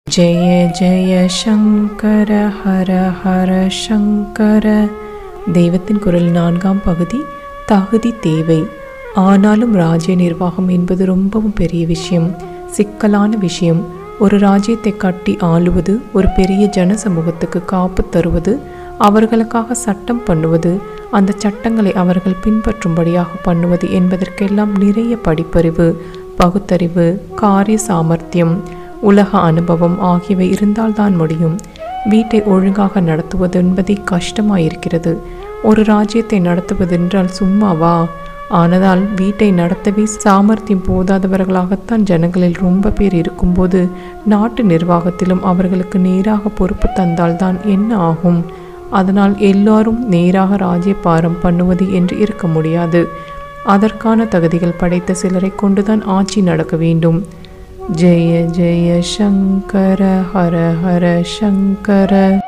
ஜெய ஜெய சங்கர ஹர ஹர சங்கர தெய்வத்தின் குரல் நான்காம் பகுதி தகுதி தேவை ஆனாலும் ராஜ்ய நிர்வாகம் என்பது ரொம்பவும் பெரிய விஷயம் சிக்கலான விஷயம் ஒரு ராஜ்யத்தை கட்டி ஆளுவது ஒரு பெரிய ஜன சமூகத்துக்கு காப்பு தருவது அவர்களுக்காக சட்டம் பண்ணுவது அந்த சட்டங்களை அவர்கள் பின்பற்றும்படியாக பண்ணுவது என்பதற்கெல்லாம் நிறைய படிப்பறிவு பகுத்தறிவு காரிய சாமர்த்தியம் உலக அனுபவம் ஆகியவை இருந்தால்தான் முடியும் வீட்டை ஒழுங்காக நடத்துவது என்பதே கஷ்டமாயிருக்கிறது ஒரு ராஜ்யத்தை நடத்துவதென்றால் சும்மாவா ஆனதால் வீட்டை நடத்தவே சாமர்த்தியம் போதாதவர்களாகத்தான் ஜனங்களில் ரொம்ப பேர் இருக்கும்போது நாட்டு நிர்வாகத்திலும் அவர்களுக்கு நேராக பொறுப்பு தந்தால்தான் என்ன ஆகும் அதனால் எல்லாரும் நேராக ராஜ்யபாரம் பண்ணுவது என்று இருக்க முடியாது அதற்கான தகுதிகள் படைத்த சிலரை கொண்டுதான் ஆட்சி நடக்க வேண்டும் ஜெய ஜெய சங்கர ஹர ஹர சங்கர